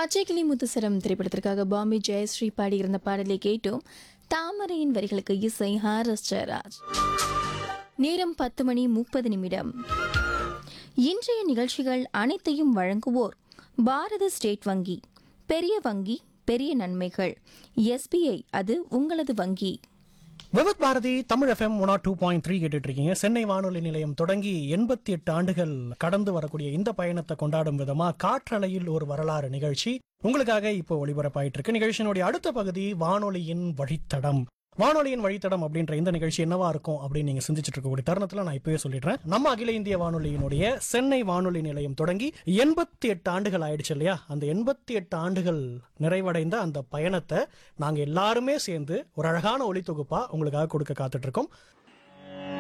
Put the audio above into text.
பச்சைக்கிளி முத்துசரம் திரைப்படத்திற்காக பாம்பே ஜெயஸ்ரீ பாடியிருந்த பாடலை கேட்டோம் தாமரையின் வரிகளுக்கு இசை ஹாரஸ் ஜெயராஜ் நேரம் பத்து மணி முப்பது நிமிடம் இன்றைய நிகழ்ச்சிகள் அனைத்தையும் வழங்குவோர் பாரத ஸ்டேட் வங்கி பெரிய வங்கி பெரிய நன்மைகள் எஸ்பிஐ அது உங்களது வங்கி Vividh Bharati Tamil FM one two point three கேட்டுட்டு இருக்கீங்க சென்னை வானொலி நிலையம் தொடங்கி எண்பத்தி எட்டு ஆண்டுகள் கடந்து வரக்கூடிய இந்த பயணத்தை கொண்டாடும் விதமா காற்றலையில் ஒரு வரலாறு நிகழ்ச்சி உங்களுக்காக இப்போ ஒளிபரப்பாயிட்டு இருக்கு நிகழ்ச்சியினுடைய அடுத்த பகுதி வானொலியின் வழித்தடம் வானொலியின் வழித்தடம் அப்படின்ற இந்த நிகழ்ச்சி என்னவா இருக்கும் அப்படின்னு நீங்க சிந்திச்சிட்டு இருக்கக்கூடிய தருணத்துல நான் இப்பவே சொல்லிடுறேன் நம்ம அகில இந்திய வானொலியினுடைய சென்னை வானொலி நிலையம் தொடங்கி எண்பத்தி எட்டு ஆண்டுகள் ஆயிடுச்சு இல்லையா அந்த எண்பத்தி எட்டு ஆண்டுகள் நிறைவடைந்த அந்த பயணத்தை நாங்க எல்லாருமே சேர்ந்து ஒரு அழகான ஒளி தொகுப்பா உங்களுக்காக கொடுக்க காத்துட்டு இருக்கோம்